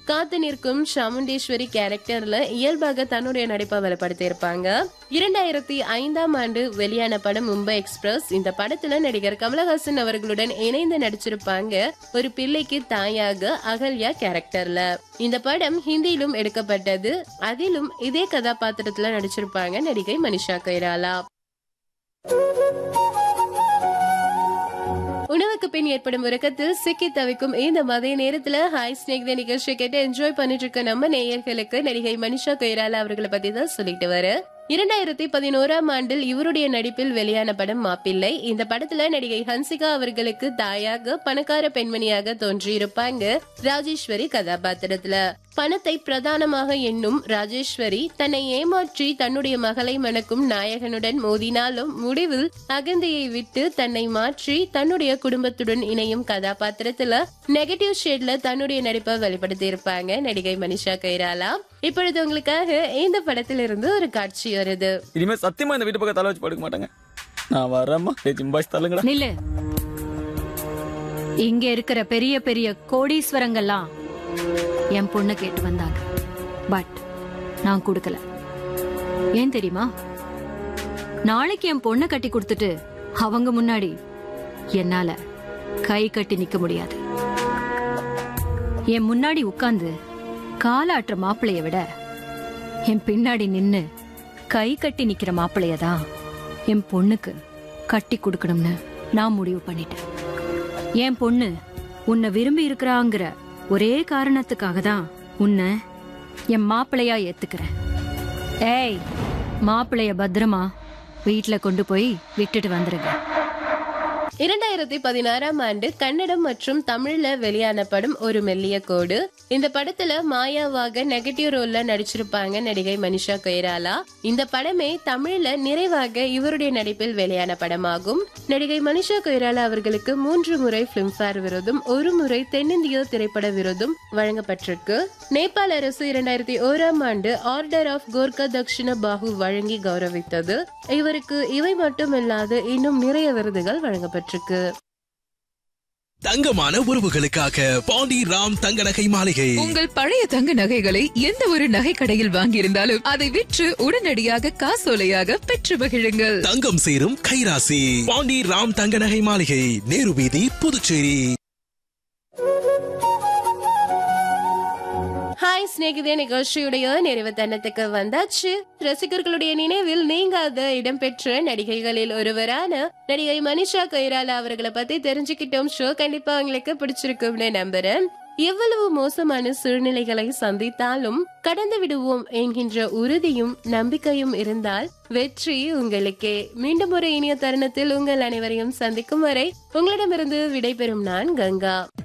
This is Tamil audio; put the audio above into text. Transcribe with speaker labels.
Speaker 1: காத்து நிற்கும் சாமுண்டேஸ்வரி கேரக்டர்ல இயல்பாக தன்னுடைய நடிப்பை வெளிப்படுத்தி இருப்பாங்க இரண்டாயிரத்தி ஐந்தாம் ஆண்டு வெளியான படம் மும்பை எக்ஸ்பிரஸ் இந்த படத்துல நடிகர் கமலஹாசன் அவர்களுடன் இணைந்து நடிச்சிருப்பாங்க ஒரு பிள்ளைக்கு தாயாக அகல்யா கேரக்டர்ல இந்த படம் ஹிந்தியிலும் எடுக்கப்பட்டது அதிலும் இதே கதாபாத்திரத்துல நடிச்சிருப்பாங்க நடிகை மனிஷா கைராலா உணவுக்கு பின் ஏற்படும் உறக்கத்தில் சிக்கி தவிக்கும் இந்த மதிய நேரத்துல ஹாய் ஸ்னேக் நிகழ்ச்சி கேட்டு என்ஜாய் பண்ணிட்டு இருக்க நம்ம நேயர்களுக்கு நடிகை மனிஷா கொய்ராலா அவர்களை பத்தி தான் சொல்லிட்டு வர இரண்டாயிரத்தி பதினோராம் ஆண்டில் இவருடைய நடிப்பில் வெளியான படம் மாப்பிள்ளை இந்த படத்துல நடிகை ஹன்சிகா அவர்களுக்கு தாயாக பணக்கார பெண்மணியாக தோன்றியிருப்பாங்க ராஜேஸ்வரி கதாபாத்திரத்துல பணத்தை பிரதானமாக எண்ணும் ராஜேஸ்வரி தன்னை ஏமாற்றி தன்னுடைய மகளை மணக்கும் நாயகனுடன் மோதினாலும் முடிவில் அகந்தையை விட்டு தன்னை மாற்றி தன்னுடைய குடும்பத்துடன் இணையும் கதாபாத்திரத்துல நெகட்டிவ் ஷேட்ல தன்னுடைய நடிப்பை வெளிப்படுத்தி இருப்பாங்க நடிகை மனிஷா கைராலா இப்பொழுது உங்களுக்காக இந்த படத்திலிருந்து ஒரு காட்சி வருது
Speaker 2: இனிமே சத்தியமா இந்த வீட்டு பக்கம் தலை வச்சு படுக்க மாட்டாங்க நான் வரேம்மா டேய் ஜிம்பாய்ஸ் தள்ளுங்கடா
Speaker 3: நில்லு இங்க இருக்கிற பெரிய பெரிய கோடீஸ்வரங்கள்லாம் என் பொண்ணை கேட்டு வந்தாங்க பட் நான் கொடுக்கல ஏன் தெரியுமா நாளைக்கு என் பொண்ணை கட்டி கொடுத்துட்டு அவங்க முன்னாடி என்னால கை கட்டி நிக்க முடியாது என் முன்னாடி உட்கார்ந்து காலாட்டுற மாப்பிளைய விட என் பின்னாடி நின்னு கை கட்டி நிக்கிற மாப்பிளைய தான் என் பொண்ணுக்கு கட்டி கொடுக்கணும்னு நான் முடிவு பண்ணிட்டேன் என் பொண்ணு உன்னை விரும்பி இருக்கிறாங்கிற ஒரே காரணத்துக்காக தான் உன்னை என் மாப்பிள்ளையா ஏத்துக்கிறேன் ஏய் மாப்பிள்ளைய பத்திரமா வீட்ல கொண்டு போய் விட்டுட்டு வந்துருங்க
Speaker 1: இரண்டாயிரத்தி பதினாறாம் ஆண்டு கன்னடம் மற்றும் தமிழ்ல வெளியான படம் ஒரு மெல்லிய கோடு இந்த படத்துல மாயாவாக நெகட்டிவ் ரோல்ல நடிச்சிருப்பாங்க நடிகை மனிஷா கொய்ராலா இந்த படமே தமிழ்ல நிறைவாக இவருடைய நடிப்பில் வெளியான படமாகும் நடிகை மனிஷா கொய்ராலா அவர்களுக்கு மூன்று முறை பிலிம்ஃபேர் விருதும் ஒரு முறை தென்னிந்திய திரைப்பட விருதும் வழங்கப்பட்டிருக்கு நேபாள அரசு இரண்டாயிரத்தி ஓராம் ஆண்டு ஆர்டர் ஆஃப் கோர்க்கா தக்ஷிண பாகு வழங்கி கௌரவித்தது இவருக்கு இவை மட்டுமில்லாது இன்னும் நிறைய விருதுகள் வழங்கப்பட்டிருக்கு
Speaker 4: தங்கமான உறவுகளுக்காக பாண்டி ராம் தங்க நகை மாளிகை
Speaker 5: உங்கள் பழைய தங்க நகைகளை எந்த ஒரு நகை கடையில் வாங்கியிருந்தாலும் அதை விற்று உடனடியாக காசோலையாக பெற்று மகிழுங்கள்
Speaker 4: தங்கம் சேரும் கைராசி பாண்டி ராம் தங்க நகை மாளிகை நேரு வீதி புதுச்சேரி
Speaker 1: ஹாய் சிநேகிதே நிகழ்ச்சியுடைய நிறைவு தன்னத்துக்கு வந்தாச்சு ரசிகர்களுடைய நினைவில் நீங்காத இடம்பெற்ற நடிகைகளில் ஒருவரான நடிகை மனிஷா கொய்ராலா அவர்களை பத்தி தெரிஞ்சுக்கிட்டோம் ஷோ கண்டிப்பா உங்களுக்கு பிடிச்சிருக்கும்னு நம்புறேன் எவ்வளவு மோசமான சூழ்நிலைகளை சந்தித்தாலும் கடந்து விடுவோம் என்கின்ற உறுதியும் நம்பிக்கையும் இருந்தால் வெற்றி உங்களுக்கே மீண்டும் ஒரு இனிய தருணத்தில் உங்கள் அனைவரையும் சந்திக்கும் வரை உங்களிடமிருந்து விடைபெறும் நான் கங்கா